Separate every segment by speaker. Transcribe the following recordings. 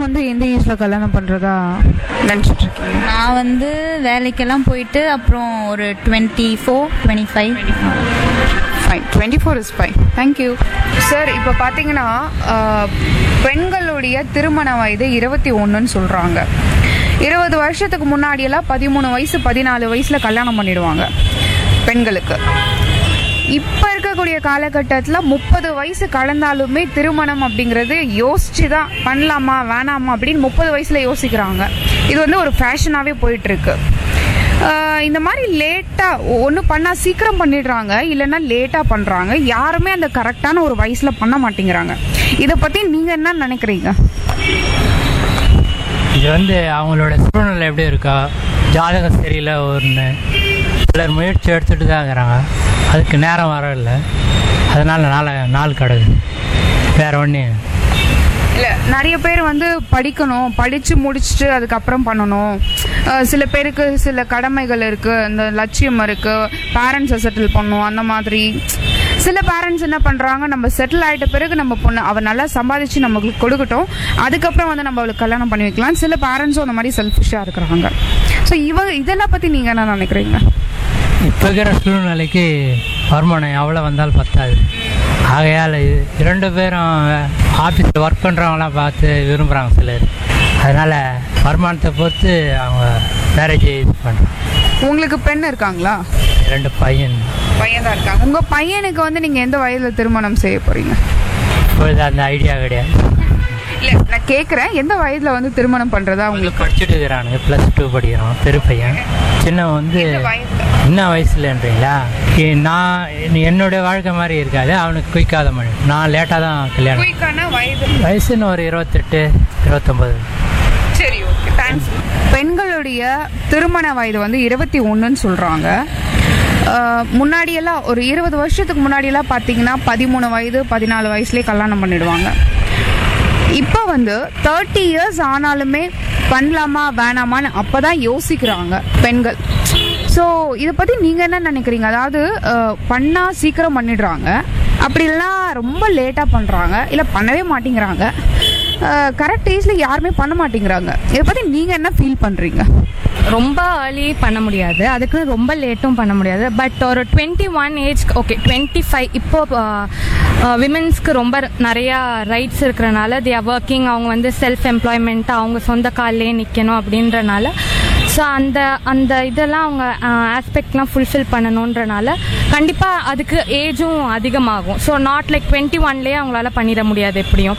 Speaker 1: வந்து எந்த ஏஜ்ல கல்யாணம் பண்றதா நினைச்சிட்டு இருக்கீங்க
Speaker 2: நான் வந்து வேலைக்கெல்லாம் போயிட்டு அப்புறம் ஒரு twenty four twenty five
Speaker 1: fine twenty four is fine thank you sir இப்போ பார்த்தீங்கன்னா ஆஹ், பெண்களுடைய திருமண வயது இருபத்தி ஒன்றுன்னு சொல்கிறாங்க இருபது வருஷத்துக்கு முன்னாடியெல்லாம் பதிமூணு வயசு பதினாலு வயசில் கல்யாணம் பண்ணிடுவாங்க பெண்களுக்கு இப்போ இருக்கக்கூடிய காலகட்டத்தில் முப்பது வயசு கடந்தாலுமே திருமணம் அப்படிங்கிறது யோசிச்சு தான் பண்ணலாமா வேணாமா அப்படின்னு முப்பது வயசில் யோசிக்கிறாங்க இது வந்து ஒரு ஃபேஷனாகவே போயிட்டுருக்கு இந்த மாதிரி லேட்டாக ஒன்று பண்ணால் சீக்கிரம் பண்ணிடுறாங்க இல்லைன்னா லேட்டாக பண்ணுறாங்க யாருமே அந்த கரெக்டான ஒரு வயசில் பண்ண மாட்டேங்கிறாங்க இதை பற்றி நீங்கள் என்ன நினைக்கிறீங்க
Speaker 3: இது வந்து அவங்களோட சூழ்நிலை எப்படி இருக்கா ஜாதகம் சரியில்லை ஒன்று சிலர் முயற்சி எடுத்துகிட்டு தான் இருக்கிறாங்க அதுக்கு நேரம் வரவில்லை அதனால் நாளை நாள் கிடக்குது வேறு ஒன்று
Speaker 1: இல்லை நிறைய பேர் வந்து படிக்கணும் படித்து முடிச்சுட்டு அதுக்கப்புறம் பண்ணணும் அஹ் சில பேருக்கு சில கடமைகள் இருக்குது அந்த லட்சியம் இருக்குது பேரண்ட்ஸை செட்டில் பண்ணணும் அந்த மாதிரி சில பேரண்ட்ஸ் என்ன பண்ணுறாங்க நம்ம செட்டில் ஆகிட்ட பிறகு நம்ம பொண்ணு அவள் நல்லா சம்பாதிச்சு நமக்கு கொடுக்கட்டும் அதுக்கப்புறம் வந்து நம்ம அவளுக்கு கல்யாணம் பண்ணி வைக்கலாம் சில பேரண்ட்ஸும் அந்த மாதிரி செல்ஃபிஷாக இருக்கிறாங்க ஸோ இவ இதெல்லாம் பற்றி நீங்கள் என்ன நினைக்கிறீங்க
Speaker 3: இப்போ இருக்கிற சூழ்நிலைக்கு வருமானம் எவ்வளோ வந்தாலும் பத்தாது ஆகையால் இது இரண்டு பேரும் ஆஃபீஸில் ஒர்க் பண்ணுறவங்களாம் பார்த்து விரும்புகிறாங்க சிலர் அதனால் வருமானத்தை பொறுத்து அவங்க மேரேஜ் இது பண்ணுறாங்க
Speaker 1: உங்களுக்கு பெண் இருக்காங்களா
Speaker 3: ரெண்டு பையன்
Speaker 1: பையன் தான் இருக்காங்க உங்கள் பையனுக்கு வந்து நீங்கள் எந்த வயதில் திருமணம் செய்ய போகிறீங்க
Speaker 3: இப்பொழுது அந்த ஐடியா கிடையாது
Speaker 1: இல்ல நான் கேக்குறேன் எந்த வயதுல வந்து திருமணம் பண்றதா உங்களுக்கு
Speaker 3: படிச்சுட்டு இருக்கிறானுங்க ப்ளஸ் டூ படிக்கிறான் பெரு பையன் சின்னவன் வந்து என்ன வயசுலன்றீங்களா இ- நான் இனி என்னுடைய வாழ்க்கை மாதிரி இருக்காது அவனுக்கு குயிக்காத மணி நான் லேட்டாக தான் கல்யாணம்
Speaker 1: குயிக்கான வயது
Speaker 3: வயசுன்னு ஒரு இருபத்தெட்டு இருபத்தொம்பது
Speaker 1: சரி ஓகே தேங்க்ஸ் பெண்களுடைய திருமண வயது வந்து இருபத்தி ஒன்றுன்னு சொல்றாங்க அஹ், முன்னாடியெல்லாம் ஒரு இருபது வருஷத்துக்கு முன்னாடியெல்லாம் பார்த்தீங்கன்னா பதிமூணு வயது பதினாலு வயசுலேயே கல்யாணம் பண்ணிடுவாங்க இப்போ வந்து தேர்ட்டி இயர்ஸ் ஆனாலுமே பண்ணலாமா வேணாமான்னு அப்போ தான் யோசிக்கிறாங்க பெண்கள் ஸோ இதை பற்றி நீங்கள் என்ன நினைக்கிறீங்க அதாவது பண்ணால் சீக்கிரம் பண்ணிடுறாங்க அப்படி இல்லைனா ரொம்ப லேட்டாக பண்ணுறாங்க இல்லை பண்ணவே மாட்டேங்கிறாங்க கரெக்ட் ஏஜில் யாருமே பண்ண மாட்டேங்கிறாங்க இதை பற்றி நீங்கள் என்ன ஃபீல் பண்ணுறீங்க
Speaker 4: ரொம்ப ஏர்லி பண்ண முடியாது அதுக்கு ரொம்ப லேட்டும் பண்ண முடியாது பட் ஒரு twenty one age okay twenty five இப்போ விமென்ஸ்க்கு ரொம்ப நிறையா ரைட்ஸ் இருக்கிறனால தே ஆர் ஒர்க்கிங் அவங்க வந்து செல்ஃப் எம்ப்ளாய்மெண்ட் அவங்க சொந்த கால்லே நிற்கணும் அப்படின்றனால ஸோ அந்த அந்த இதெல்லாம் அவங்க ஆஸ்பெக்ட்லாம் ஃபுல்ஃபில் பண்ணணுன்றனால கண்டிப்பாக அதுக்கு ஏஜும் அதிகமாகும் ஸோ நாட் லைக் டுவெண்ட்டி ஒன்லேயே அவங்களால பண்ணிட முடியாது எப்படியும்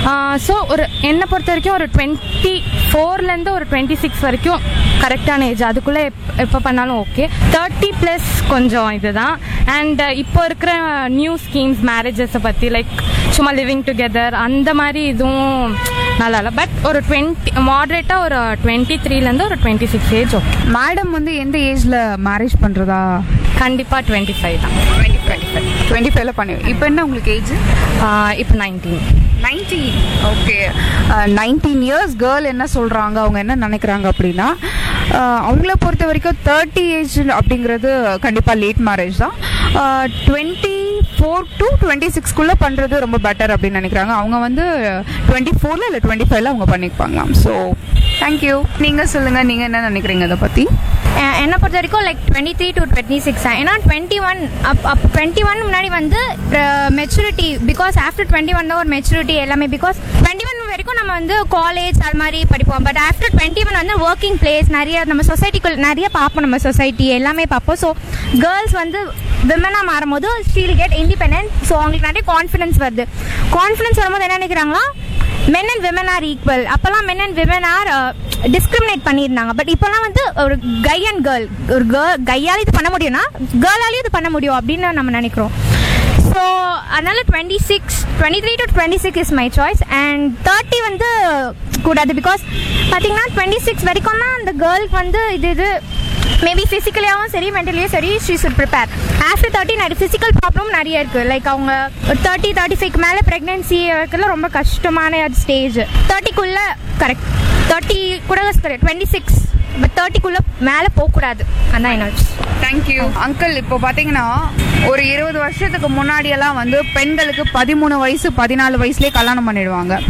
Speaker 4: ஸோ ஒரு என்னை பொறுத்த வரைக்கும் ஒரு டுவெண்ட்டி ஃபோர்லேருந்து ஒரு டுவெண்ட்டி சிக்ஸ் வரைக்கும் கரெக்டான ஏஜ் அதுக்குள்ளே எப் எப்போ பண்ணாலும் ஓகே தேர்ட்டி ப்ளஸ் கொஞ்சம் இதுதான் அண்ட் இப்போ இருக்கிற நியூ ஸ்கீம்ஸ் மேரேஜஸை பற்றி லைக் சும்மா லிவிங் டுகெதர் அந்த மாதிரி இதுவும் நல்லா இல்லை பட் ஒரு டுவெண்ட்டி மாட்ரேட்டாக ஒரு டுவெண்ட்டி த்ரீலேருந்து ஒரு twenty six age okay
Speaker 1: madam வந்து எந்த ஏஜில் மேரேஜ் பண்ணுறதா
Speaker 4: கண்டிப்பாக டுவெண்ட்டி ஃபைவ் தான்
Speaker 1: டுவெண்ட்டி டுவெண்ட்டி ஃபைவ் டுவெண்ட்டி ஃபைவ்ல பண்ணி இப்போ என்ன உங்களுக்கு ஏஜ்
Speaker 4: இப்போ nineteen
Speaker 1: nineteen okay nineteen years girl என்ன சொல்கிறாங்க அவங்க என்ன நினைக்கிறாங்க அப்படின்னா அஹ், அவங்கள பொறுத்த வரைக்கும் தேர்ட்டி ஏஜ் அப்படிங்கிறது கண்டிப்பாக லேட் மேரேஜ் தான் டுவெண்ட்டி ஃபோர் டு டுவெண்ட்டி சிக்ஸ்க்குள்ளே பண்ணுறது ரொம்ப பெட்டர் அப்படின்னு நினைக்கிறாங்க அவங்க வந்து டுவெண்ட்டி ஃபோரில் இல்லை டுவெண்ட்டி ஃபைவ்ல அவங்க பண்ணிப்பாங்களாம் ஸோ தேங்க்யூ நீங்கள் சொல்லுங்கள் நீங்கள் என்ன நினைக்கிறீங்க இதை பற்றி
Speaker 5: அஹ் என்னை பொறுத்த வரைக்கும் like twenty three to twenty six ஏன்னா twenty one up up twenty one முன்னாடி வந்து maturity because after twenty one தான் ஒரு மெச்சூரிட்டி எல்லாமே பிகாஸ் டுவெண்ட்டி ஒன் வரைக்கும் நம்ம வந்து காலேஜ் அது மாதிரி படிப்போம் பட் ஆஃப்டர் டுவெண்ட்டி ஒன் வந்து ஒர்க்கிங் பிளேஸ் நிறைய நம்ம சொசைட்டிக்குள் நிறைய பார்ப்போம் நம்ம சொசைட்டி எல்லாமே பார்ப்போம் ஸோ கேர்ள்ஸ் வந்து விமனாக மாறும்போது ஸ்டீல் கெட் இண்டிபெண்டன்ட் ஸோ அவங்களுக்கு நிறைய கான்ஃபிடன்ஸ் வருது கான்ஃபிடன்ஸ் வரும்போது என்ன நினைக்கிறாங்களா men and women are equal அப்போல்லாம் men and women are discriminate பண்ணியிருந்தாங்க பட் இப்போல்லாம் வந்து ஒரு கை அண்ட் கேர்ள் ஒரு கேர்ள் கையால் இது பண்ண முடியும்னா கேர்ளாலையும் இது பண்ண முடியும் அப்படின்னு நம்ம நினைக்கிறோம் ஸோ அதனால twenty six twenty three to twenty six is my choice and thirty வந்து கூடாது பிகாஸ் பார்த்தீங்கன்னா டுவெண்ட்டி சிக்ஸ் வரைக்கும் தான் அந்த கேர்ளுக்கு வந்து இது இது மேபி ஃபிசிக்கலியாகவும் சரி மென்டலியும் சரி she should prepare after thirty நிறைய ஃபிசிக்கல் ப்ராப்ளம் நிறைய இருக்குது லைக் அவங்க தேர்ட்டி தேர்ட்டி ஃபைவ்க்கு மேலே ப்ரெக்னென்சி வைக்கல ரொம்ப கஷ்டமான ஸ்டேஜ் தேர்ட்டிக்குள்ளே கரெக்ட் தேர்ட்டி கூட டுவெண்ட்டி சிக்ஸ் பட் தேர்ட்டிக்குள்ளே மேலே போகக்கூடாது அதான் என்ன
Speaker 1: தேங்க்யூ அங்கிள் இப்போ பார்த்தீங்கன்னா ஒரு இருபது வருஷத்துக்கு முன்னாடியெல்லாம் வந்து பெண்களுக்கு பதிமூணு வயசு பதினாலு வயசுலேயே கல்யாணம் பண்ணிடுவாங்க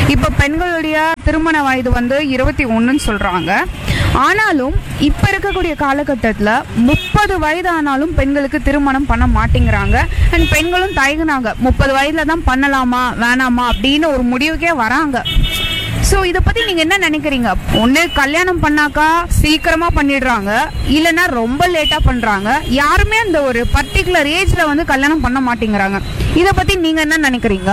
Speaker 1: இப்போ பெண்களுடைய திருமண வயது வந்து இருபத்தி ஒன்றுன்னு சொல்றாங்க ஆனாலும் இப்ப இருக்கக்கூடிய காலகட்டத்தில் முப்பது வயது ஆனாலும் பெண்களுக்கு திருமணம் பண்ண மாட்டேங்கிறாங்க அண்ட் பெண்களும் தயங்குனாங்க முப்பது வயதுல தான் பண்ணலாமா வேணாமா அப்படின்னு ஒரு முடிவுக்கே வராங்க ஸோ இதை பத்தி நீங்க என்ன நினைக்கிறீங்க ஒண்ணு கல்யாணம் பண்ணாக்கா சீக்கிரமா பண்ணிடுறாங்க இல்லைன்னா ரொம்ப லேட்டா பண்றாங்க யாருமே அந்த ஒரு பர்டிகுலர் ஏஜ்ல வந்து கல்யாணம் பண்ண மாட்டேங்கிறாங்க இதை பத்தி நீங்க என்ன நினைக்கிறீங்க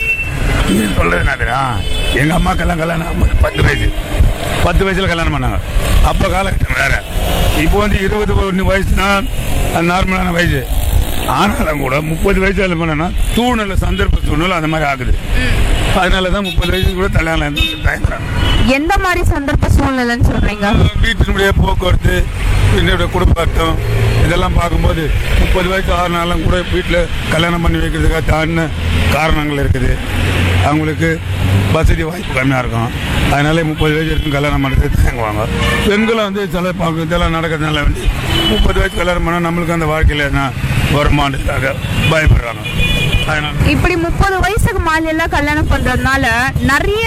Speaker 6: நீ சொல்றது என்னதுடா எங்க அம்மாக்கெல்லாம் கல்யாணம் ஆகும்போது பத்து வயசு பத்து வயசுல கல்யாணம் பண்ணாங்க அப்ப காலகட்டம் வேற இப்போ வந்து இருபது ஒன்று வயசுனா அது நார்மலான வயசு ஆனாலும் கூட முப்பது வயசு கல்யாணம் பண்ணனா சூழ்நிலை சந்தர்ப்ப சூழ்நிலை அந்த மாதிரி ஆகுது அதனால தான் முப்பது வயசு கூட கல்யாணம் தயங்குறாங்க
Speaker 1: எந்த மாதிரி சந்தர்ப்ப சூழ்நிலைன்னு சொல்றீங்க
Speaker 6: வீட்டினுடைய போக்குவரத்து என்னுடைய குடும்ப அர்த்தம் இதெல்லாம் பார்க்கும்போது முப்பது வயசு ஆறு நாளும் கூட வீட்டில் கல்யாணம் பண்ணி வைக்கிறதுக்காக தாண்டின காரணங்கள் இருக்குது அவங்களுக்கு வசதி வாய்ப்பு கம்மியாக இருக்கும் அதனால முப்பது வயசு இருக்கும் கல்யாணம் பண்ணுறது தயங்குவாங்க பெண்களும் வந்து சில பார்க்க இதெல்லாம் நடக்கிறதுனால வந்து முப்பது வயசு கல்யாணம் பண்ணால் நம்மளுக்கு அந்த வாழ்க்கையில் என்ன வருமானத்துக்காக பயப்படுறாங்க அதனால
Speaker 1: இப்படி முப்பது வயசுக்கு மேல எல்லாம் கல்யாணம் பண்றதுனால நிறைய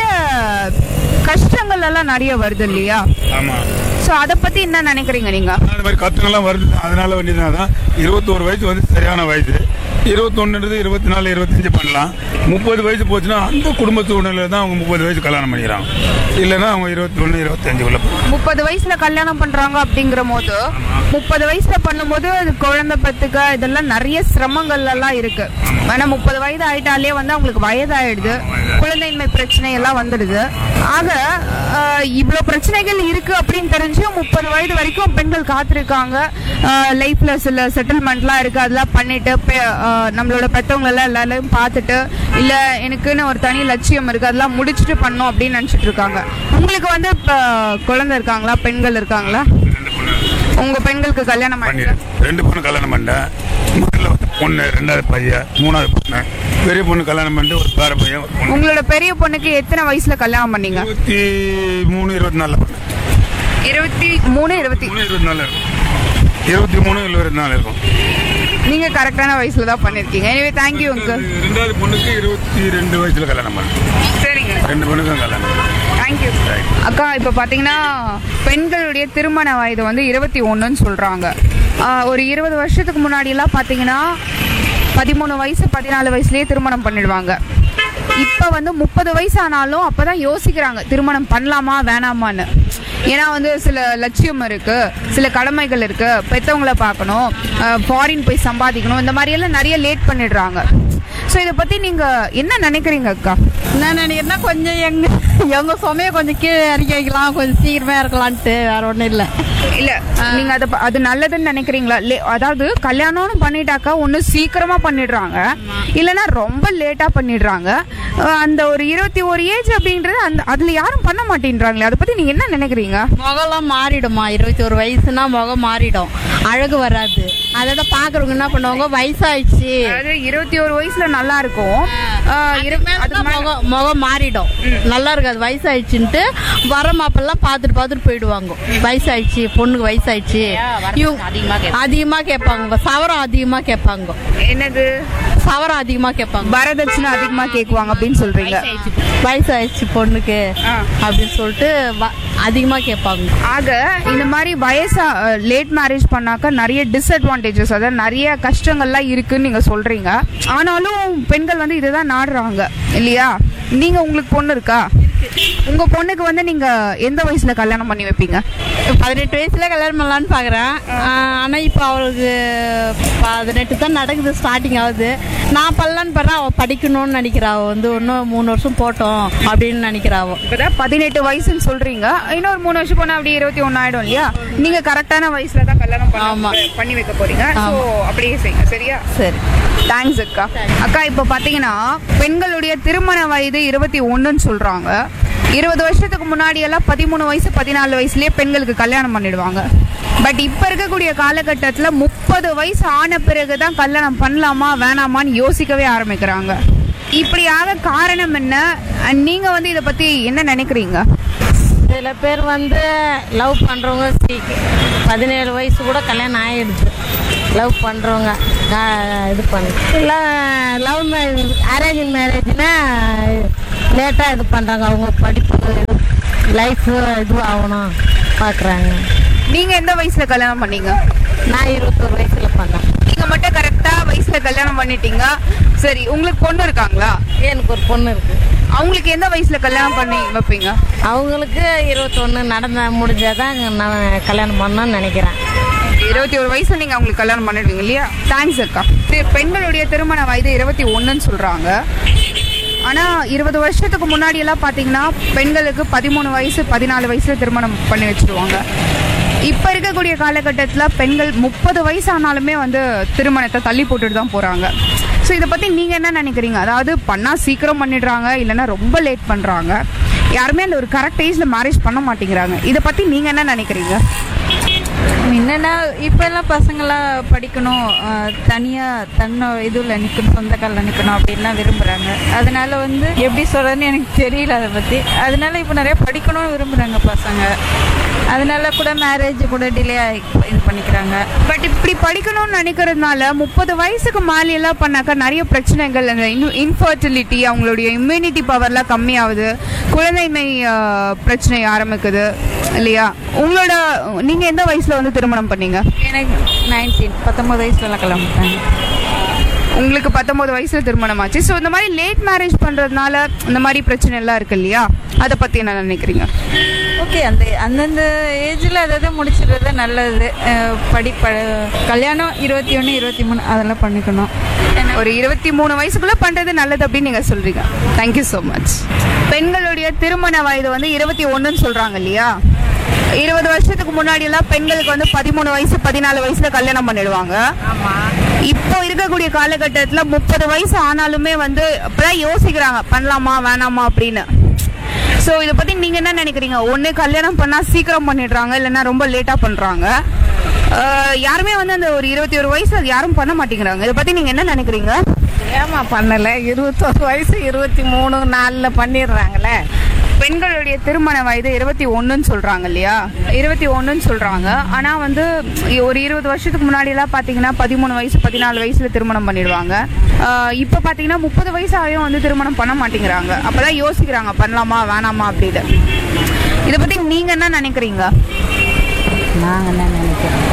Speaker 1: கஷ்டங்கள் எல்லாம் நிறைய வருது இல்லையா
Speaker 6: ஆமாம்
Speaker 1: ஸோ அதை பத்தி என்ன நினைக்கிறீங்க நீங்க
Speaker 6: அந்த மாதிரி கஷ்டங்கள்லாம் வருது அதனால வேண்டியதுனால தான் இருபத்தோரு வயசு வந்து சரியான வயசு இருபத்தொன்னுன்றது இருபத்தி நாலு இருபத்தஞ்சு பண்ணலாம் முப்பது வயசு போச்சுன்னா அந்த குடும்ப சூழ்நிலையில தான் அவங்க முப்பது வயசு கல்யாணம் பண்ணிக்கிறாங்க இல்லைன்னா அவங்க இருபத்தொன்று இருபத்தஞ்சுக்குள்ள
Speaker 1: முப்பது வயசுல கல்யாணம் பண்றாங்க அப்படிங்கிற போது முப்பது வயசுல பண்ணும்போது அது குழந்தை பெத்துக்க இதெல்லாம் நிறைய சிரமங்கள் எல்லாம் இருக்கு ஆனா முப்பது வயது ஆயிட்டாலே வந்து அவங்களுக்கு வயதாயிடுது குழந்தையின்மை பிரச்சனை எல்லாம் வந்துடுது ஆக ஆஹ், இவ்வளவு பிரச்சனைகள் இருக்கு அப்படின்னு தெரிஞ்சு முப்பது வயது வரைக்கும் பெண்கள் காத்திருக்காங்க லைஃப்ல சில செட்டில்மெண்ட்லாம் இருக்கு அதெல்லாம் பண்ணிட்டு பெ- ஆஹ், நம்மளோட பெத்தவங்க எல்லாம் எல்லாரையும் பார்த்துட்டு இல்ல எனக்குன்னு ஒரு தனி லட்சியம் இருக்கு அதெல்லாம் முடிச்சுட்டு பண்ணும் அப்படின்னு நினைச்சிட்டு இருக்காங்க உங்களுக்கு வந்து இப்ப குழந்தை இருக்காங்களா பெண்கள் இருக்காங்களா உங்க பெண்களுக்கு கல்யாணம் ஆயிடுச்சு
Speaker 6: பண்ணிட்டேன் ரெண்டு பொண்ணு கல்யாணம் பண்ணிட்டேன் முதல்ல வந்து பொண்ணு ரெண்டாவது பையன் மூணாவது பொண்ணு பெரிய பொண்ணு கல்யாணம் பண்ணிட்டு ஒரு பேர பையன் ஒரு பொண்ணு
Speaker 1: உங்களோட பெரிய பொண்ணுக்கு எத்தனை வயசுல கல்யாணம் பண்ணீங்க
Speaker 6: இருபத்தி மூணு இருபத்தி நாலில் பண்ணேன்
Speaker 1: இருபத்தி மூணு இருபத்தி
Speaker 6: மூணு இருபத்தி நாலு இருக்கும் இருபத்தி மூணு இருபத்தி நாலு இருக்கும்
Speaker 1: நீங்க கரெக்டான வயசுல தான் பண்ணிருக்கீங்க எனவே தேங்க்யூ அங்கிள்
Speaker 6: ரெண்டாவது பொண்ணுக்கு இருபத்தி ரெண்டு வயசுல கல்யாணம் பண்ணேன்
Speaker 1: சரிங்க
Speaker 6: ரெண்டு பொண்ணுக்கும் கல்யாணம்
Speaker 1: தேங்க்யூ அக்கா இப்போ பார்த்தீங்கன்னா பெண்களுடைய திருமண வயது வந்து இருபத்தி ஒன்றுன்னு சொல்கிறாங்க ஒரு இருபது வருஷத்துக்கு முன்னாடியெல்லாம் பார்த்தீங்கன்னா பதிமூணு வயசு பதினாலு வயசுலேயே திருமணம் பண்ணிடுவாங்க இப்போ வந்து முப்பது வயசு ஆனாலும் அப்போ தான் யோசிக்கிறாங்க திருமணம் பண்ணலாமா வேணாமான்னு ஏன்னா வந்து சில லட்சியம் இருக்கு சில கடமைகள் இருக்கு பெற்றவங்கள பார்க்கணும் ஃபாரின் போய் சம்பாதிக்கணும் இந்த மாதிரி எல்லாம் நிறைய லேட் பண்ணிடுறாங்க ஸோ இதை பற்றி நீங்கள் என்ன நினைக்கிறீங்க அக்கா
Speaker 7: நான் நினைக்கிறேன்னா கொஞ்சம் எங்க எங்க சுமைய கொஞ்சம் கீழே இறக்கி வைக்கலாம் கொஞ்சம் சீக்கிரமா இருக்கலான்ட்டு வேற ஒன்றும் இல்லை
Speaker 1: இல்ல நீங்க அது அது நல்லதுன்னு நினைக்கிறீங்களா லே- அதாவது கல்யாணம்னு பண்ணிட்டாக்கா ஒண்ணு சீக்கிரமா பண்ணிடுறாங்க இல்லனா ரொம்ப லேட்டா பண்ணிடுறாங்க அஹ் அந்த ஒரு இருபத்தி ஒரு ஏஜ் அப்படின்றது அந்த அதுல யாரும் பண்ண மாட்டேன்றாங்களே அதை பத்தி நீங்க என்ன நினைக்கிறீங்க
Speaker 7: முகம்லாம் மாறிடுமா இருபத்தி ஒரு வயசுனா முகம் மாறிடும் அழகு வராது அதோட பாக்குறவங்க என்ன பண்ணுவாங்க வயசாயிடுச்சு
Speaker 1: அதாவது இருபத்தி ஒரு வயசுல நல்லா இருக்கும் அஹ் இரு-
Speaker 7: அதுக்கு மேல
Speaker 1: அதுக்கு
Speaker 7: தான்
Speaker 1: மேல-
Speaker 7: முகம் முகம் மாறிடும் நல்லா இருக்காது வயசாயிடுச்சுன்ட்டு வர மாப்பெல்லாம் பார்த்துட்டு பார்த்துட்டு போயிடுவாங்க வயசாயிடுச்சு பொண்ணுக்கு வயசாயிடுச்சு இவங்க அதிகமா கேட்பாங்க சவரம் அதிகமா கேட்பாங்க
Speaker 1: என்னது
Speaker 7: சவரம் அதிகமா கேட்பாங்க
Speaker 1: வரதட்சணை அதிகமா கேக்குவாங்க அப்படின்னு சொல்றீங்க
Speaker 7: வயசாயிடுச்சு பொண்ணுக்கு
Speaker 1: ஆ.
Speaker 7: அப்படின்னு சொல்லிட்டு வ- அதிகமா கேட்பாங்க
Speaker 1: ஆக இந்த மாதிரி வயசா லேட் மேரேஜ் பண்ணாக்க நிறைய டிஸ்அட்வான்டேஜஸ் அதாவது நிறைய கஷ்டங்கள்லாம் இருக்குன்னு நீங்க சொல்றீங்க ஆனாலும் பெண்கள் வந்து இதை தான் நாடுறாங்க இல்லையா நீங்க உங்களுக்கு பொண்ணு இருக்கா உங்க பொண்ணுக்கு வந்து நீங்க எந்த வயசுல கல்யாணம் பண்ணி வைப்பீங்க
Speaker 7: பதினெட்டு வயசுல கல்யாணம் பண்ணலான்னு பாக்குறேன் ஆனா இப்போ அவளுக்கு பதினெட்டு தான் நடக்குது ஸ்டார்டிங் ஆகுது நான் பண்ணலான்னு பாரு அவ படிக்கணும்னு நினைக்கிறா அவ வந்து இன்னும் மூணு வருஷம் போட்டோம் அப்படின்னு நினைக்கிறா அவ
Speaker 1: இப்பதான் பதினெட்டு வயசுன்னு சொல்றீங்க இன்னொரு மூணு வருஷம் போனா அப்படியே இருபத்தி ஒன்னு ஆயிடும் இல்லையா நீங்க கரெக்டான வயசுல தான் கல்யாணம்
Speaker 7: ஆமா.
Speaker 1: பண்ண பண்ணி வைக்க போறீங்க ஸோ அப்படியே செய்யுங்க சரியா
Speaker 7: சரி
Speaker 1: தேங்க்ஸ் அக்கா அக்கா இப்போ பார்த்தீங்கன்னா பெண்களுடைய திருமண வயது இருபத்தி ஒன்றுன்னு சொல்றாங்க இருபது வருஷத்துக்கு முன்னாடி எல்லாம் பதிமூணு வயசு பதினாலு வயசுலயே பெண்களுக்கு கல்யாணம் பண்ணிடுவாங்க பட் இப்போ இருக்கக்கூடிய காலகட்டத்தில் முப்பது வயசு ஆன பிறகு தான் கல்யாணம் பண்ணலாமா வேணாமான்னு யோசிக்கவே ஆரம்பிக்கிறாங்க இப்படியாக காரணம் என்ன And நீங்க வந்து இதை பத்தி என்ன நினைக்கிறீங்க
Speaker 7: சில பேர் வந்து லவ் பண்ணுறவங்க சீக்கிரம் பதினேழு வயசு கூட கல்யாணம் ஆயிடுது லவ் பண்ணுறவங்க இது பண்ணு இல்லை லவ் மேரேஜ் அரேஞ்ச் மேரேஜ்னா
Speaker 8: லேட்டாக இது பண்ணுறாங்க அவங்க படிப்பு லைஃபு இது ஆகணும் பார்க்குறாங்க
Speaker 1: நீங்க எந்த வயசுல கல்யாணம் பண்ணீங்க
Speaker 8: நான் இருபத்தொரு வயசில் பண்ணேன்
Speaker 1: நீங்க மட்டும் கரெக்டா வயசுல கல்யாணம் பண்ணிட்டீங்க சரி உங்களுக்கு பொண்ணு இருக்காங்களா
Speaker 8: எனக்கு ஒரு பொண்ணு இருக்குது
Speaker 1: அவங்களுக்கு எந்த வயசுல கல்யாணம் பண்ணி வைப்பீங்க
Speaker 8: அவங்களுக்கு இருபத்தொன்று நடந்த முடிஞ்சாதான் நான் கல்யாணம் பண்ணணும்னு நினைக்கிறேன்
Speaker 1: இருபத்தி ஒரு வயசுல நீங்க அவங்களுக்கு கல்யாணம் பண்ணிடுவீங்க இல்லையா தேங்க்ஸ் அக்கா இது பெண்களுடைய திருமண வயது இருபத்தி ஒண்ணுன்னு சொல்றாங்க ஆனா இருபது வருஷத்துக்கு முன்னாடி எல்லாம் பாத்தீங்கன்னா பெண்களுக்கு பதிமூணு வயசு பதினாலு வயசுல திருமணம் பண்ணி வச்சிருவாங்க இப்ப இருக்கக்கூடிய காலகட்டத்துல பெண்கள் முப்பது வயசு ஆனாலுமே வந்து திருமணத்தை தள்ளி போட்டுட்டு தான் போறாங்க ஸோ இதை பத்தி நீங்க என்ன நினைக்கிறீங்க அதாவது பண்ணா சீக்கிரம் பண்ணிடுறாங்க இல்லைன்னா ரொம்ப லேட் பண்றாங்க யாருமே அந்த ஒரு கரெக்ட் ஏஜ்ல மேரேஜ் பண்ண மாட்டேங்கிறாங்க இதை பத்தி நீங்க என்ன நினைக்கிறீங்க
Speaker 2: என்னன்னா இப்போ எல்லாம் பசங்களாம் படிக்கணும் ஆஹ் தனியா தன்னை இதுல நிக்கணும் சொந்த காலில் நிக்கணும் அப்படின்லாம் விரும்புறாங்க அதனால வந்து எப்படி சொல்றதுன்னு எனக்கு தெரியல அதை பத்தி அதனால இப்போ நிறைய படிக்கணும்னு விரும்புறாங்க பசங்க அதனால கூட மேரேஜ் கூட டிலே ஆகி இது பண்ணிக்கிறாங்க
Speaker 1: பட் இப்படி படிக்கணும்னு நினைக்கிறதுனால முப்பது வயசுக்கு மேலே எல்லாம் பண்ணாக்கா நிறைய பிரச்சனைகள் அந்த இன்ஃபர்டிலிட்டி அவங்களுடைய இம்யூனிட்டி பவர்லாம் கம்மியாகுது குழந்தைமை ஆஹ், பிரச்சனை ஆரம்பிக்குது இல்லையா உங்களோட நீங்க எந்த வயசுல வந்து திருமணம் பண்ணீங்க
Speaker 2: எனக்கு நைன்டீன் பத்தொன்பது வயசுலலாம் கிளம்பிட்டாங்க
Speaker 1: உங்களுக்கு பத்தொன்பது வயசுல திருமணம் ஆச்சு ஸோ இந்த மாதிரி லேட் மேரேஜ் பண்றதுனால இந்த மாதிரி பிரச்சனை எல்லாம் இருக்கு இல்லையா அதை பத்தி என்ன நினைக்கிறீங்க
Speaker 2: ஓகே அந்த அந்தந்த ஏஜில் அதாவது முடிச்சிடுறது நல்லது அஹ் படி ப கல்யாணம் இருபத்தி ஒன்று இருபத்தி மூணு அதெல்லாம் பண்ணிக்கணும் ஏன்னா
Speaker 1: ஒரு இருபத்தி மூணு வயசுக்குள்ள பண்றது நல்லது அப்படின்னு நீங்க சொல்றீங்க தேங்க்யூ ஸோ மச் பெண்களுடைய திருமண வயது வந்து இருபத்தி ஒண்ணுன்னு சொல்றாங்க இல்லையா இருபது வருஷத்துக்கு முன்னாடி எல்லாம் பெண்களுக்கு வந்து பதிமூணு வயசு பதினாலு வயசுல கல்யாணம் பண்ணிடுவாங்க இப்போ இருக்கக்கூடிய காலகட்டத்துல முப்பது வயசு ஆனாலுமே வந்து அப்பதான் யோசிக்கிறாங்க பண்ணலாமா வேணாமா அப்படின்னு ஸோ இதை பத்தி நீங்க என்ன நினைக்கிறீங்க ஒண்ணு கல்யாணம் பண்ணா சீக்கிரம் பண்ணிடுறாங்க இல்லைன்னா ரொம்ப லேட்டா பண்றாங்க அஹ் யாருமே வந்து அந்த ஒரு இருபத்தி ஒரு வயசு அது யாரும் பண்ண மாட்டேங்கிறாங்க இதை பத்தி நீங்க என்ன நினைக்கிறீங்க
Speaker 8: ஏமா பண்ணலை இருபத்தொரு வயசு இருபத்தி மூணு நாலில் பண்ணிடுறாங்களே
Speaker 1: பெண்களுடைய திருமண வயது இருபத்தி ஒண்ணுன்னு சொல்றாங்க இல்லையா இருபத்தி ஒண்ணுன்னு சொல்றாங்க ஆனா வந்து ஒரு இருபது வருஷத்துக்கு முன்னாடி எல்லாம் பாத்தீங்கன்னா பதிமூணு வயசு பதினாலு வயசுல திருமணம் பண்ணிடுவாங்க ஆஹ் இப்ப பாத்தீங்கன்னா முப்பது வயசு ஆகியும் வந்து திருமணம் பண்ண மாட்டேங்கிறாங்க அப்பதான் யோசிக்கிறாங்க பண்ணலாமா வேணாமா அப்படின்னு இதை பத்தி நீங்க என்ன நினைக்கிறீங்க
Speaker 8: நாங்கள் என்ன நினைக்கிறோம்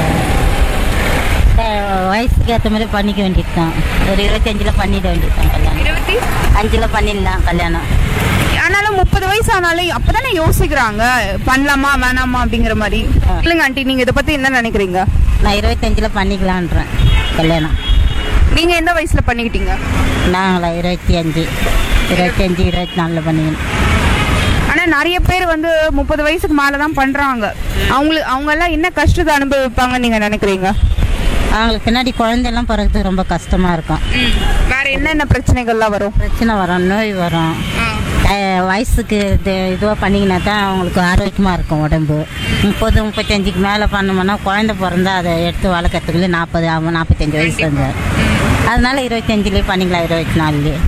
Speaker 8: வயசுக்கு ஏற்ற மாதிரி பண்ணிக்க வேண்டியது தான் ஒரு இருபத்தஞ்சில் பண்ணிட வேண்டியது தான் கல்யாணம்
Speaker 1: இருபத்தி
Speaker 8: அஞ்சில் பண்ணிடலாம் கல்யாணம்
Speaker 1: ஆனாலும் முப்பது வயசு ஆனாலும் அப்பதானே யோசிக்கிறாங்க பண்ணலாமா வேணாமா அப்படிங்கிற மாதிரி இல்லைங்க ஆண்டி நீங்க இதை பத்தி என்ன நினைக்கிறீங்க
Speaker 8: நான் இருபத்தஞ்சில் பண்ணிக்கலான்றேன் கல்யாணம்
Speaker 1: நீங்க எந்த வயசுல பண்ணிக்கிட்டீங்க
Speaker 8: நாங்களா இருபத்தி அஞ்சு இருபத்தி அஞ்சு இருபத்தி நாலில் பண்ணிக்கணும்
Speaker 1: ஆனா நிறைய பேர் வந்து முப்பது வயசுக்கு மேலதான் பண்றாங்க அவங்களுக்கு அவங்க எல்லாம் என்ன கஷ்டத்தை அனுபவிப்பாங்கன்னு நீங்க நினைக்கிறீங்க
Speaker 8: அவங்களுக்கு பின்னாடி குழந்தையெல்லாம் பிறகுறதுக்கு ரொம்ப கஷ்டமாக இருக்கும்
Speaker 1: வேற என்னென்ன பிரச்சனைகள்லாம் வரும்
Speaker 8: பிரச்சனை வரும் நோய் வரும் அஹ் வயசுக்கு இது இதுவாக பண்ணிக்கினா தான் அவங்களுக்கு ஆரோக்கியமாக இருக்கும் உடம்பு முப்பது முப்பத்தஞ்சுக்கு மேலே பண்ணோம்னா குழந்தை பிறந்தா அதை எடுத்து வளர்க்கறதுக்குள்ளே நாற்பது ஆகும் நாற்பத்தஞ்சு வயசு வந்து அதனால இருபத்தஞ்சிலே பண்ணிக்கலாம் இருபத்தி நாலுலேயே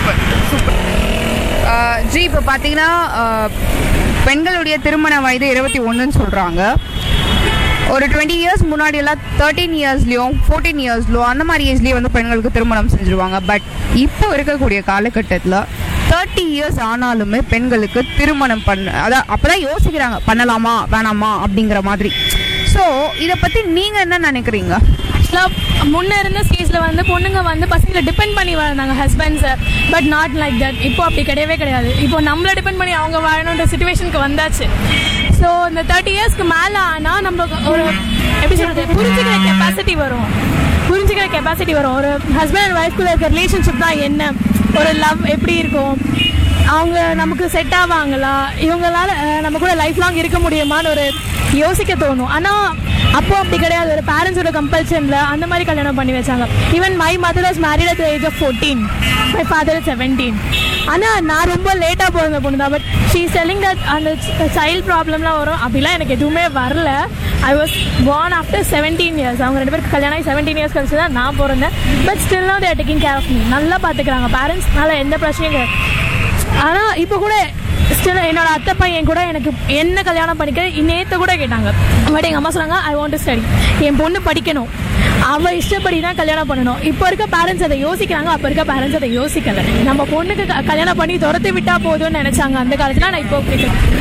Speaker 1: ஆஹ் ஜி இப்போ பார்த்தீங்கன்னா ஆஹ் பெண்களுடைய திருமண வயது இருபத்தி ஒன்றுன்னு சொல்கிறாங்க ஒரு டுவெண்ட்டி இயர்ஸ் முன்னாடி எல்லாம் தேர்ட்டீன் இயர்ஸ்லையும் ஃபோர்டீன் இயர்ஸ்லையோ அந்த மாதிரி ஏஜ்லேயே வந்து பெண்களுக்கு திருமணம் செஞ்சுருவாங்க பட் இப்போ இருக்கக்கூடிய காலகட்டத்தில் தேர்ட்டி இயர்ஸ் ஆனாலுமே பெண்களுக்கு திருமணம் பண்ண அதான் அப்பதான் யோசிக்கிறாங்க பண்ணலாமா வேணாமா அப்படிங்கிற மாதிரி ஸோ இதை பற்றி நீங்கள் என்ன நினைக்கிறீங்க
Speaker 4: ஆக்சுவலாக முன்ன இருந்த ஸ்டேஜில் வந்து பொண்ணுங்க வந்து பசங்களை டிபெண்ட் பண்ணி வாழ்ந்தாங்க ஹஸ்பண்ட்ஸை பட் நாட் லைக் தட் இப்போ அப்படி கிடையவே கிடையாது இப்போ நம்மளை டிபெண்ட் பண்ணி அவங்க வாழணுன்ற சுச்சுவேஷனுக்கு வந்தாச்சு ஸோ இந்த தேர்ட்டி இயர்ஸ்க்கு மேலே ஆனால் நம்ம ஒரு எப்படி சொல்கிறது புரிஞ்சுக்கிற கெப்பாசிட்டி வரும் புரிஞ்சுக்கிற கெப்பாசிட்டி வரும் ஒரு ஹஸ்பண்ட் அண்ட் ஒய்ஃப்குள்ள இருக்க ரிலேஷன்ஷிப் தான் என்ன ஒரு லவ் எப்படி இருக்கும் அவங்க நமக்கு செட் ஆவாங்களா இவங்களால அஹ், நம்ம கூட லைஃப் லாங் இருக்க முடியுமான்னு ஒரு யோசிக்க தோணும் ஆனால் அப்போ அப்படி கிடையாது ஒரு பேரண்ட்ஸோட கம்பல்ஷனில் அந்த மாதிரி கல்யாணம் பண்ணி வச்சாங்க even my mother was married at age of fourteen my father seventeen ஆனால் நான் ரொம்ப லேட்டாக பிறந்த பொண்ணு தான் பட் ஷீ செல்லிங் தட் அந்த சைல்ட் ப்ராப்ளம்லாம் வரும் அப்படிலாம் எனக்கு எதுவுமே வரல I was born after seventeen years அவங்க ரெண்டு பேருக்கு கல்யாணம் ஆகி செவன்டீன் இயர்ஸ் கழிச்சு தான் நான் பிறந்தேன் but still now they are taking care of me நல்லா பார்த்துக்கிறாங்க பேரண்ட்ஸ்னால எந்த பிரச்சனையும் கிடையாது ஆனால் இப்போ கூட
Speaker 9: ஸ்டில் என்னோட அத்தை பையன் கூட எனக்கு என்ன கல்யாணம் பண்ணிக்க நேற்று கூட கேட்டாங்க பட் எங்கள் அம்மா சொன்னாங்க ஐ வாண்ட் டு ஸ்டடி என் பொண்ணு படிக்கணும் அவ இஷ்டப்படி தான் கல்யாணம் பண்ணணும் இப்போ இருக்க பேரண்ட்ஸ் அதை யோசிக்கிறாங்க அப்போ இருக்க பேரண்ட்ஸ் அதை யோசிக்கல நம்ம பொண்ணுக்கு க- கல்யாணம் பண்ணி துரத்தி விட்டா போதும்னு நினைச்சாங்க அந்த காலத்துல நான் இப்போ அப்படி கிடையாது.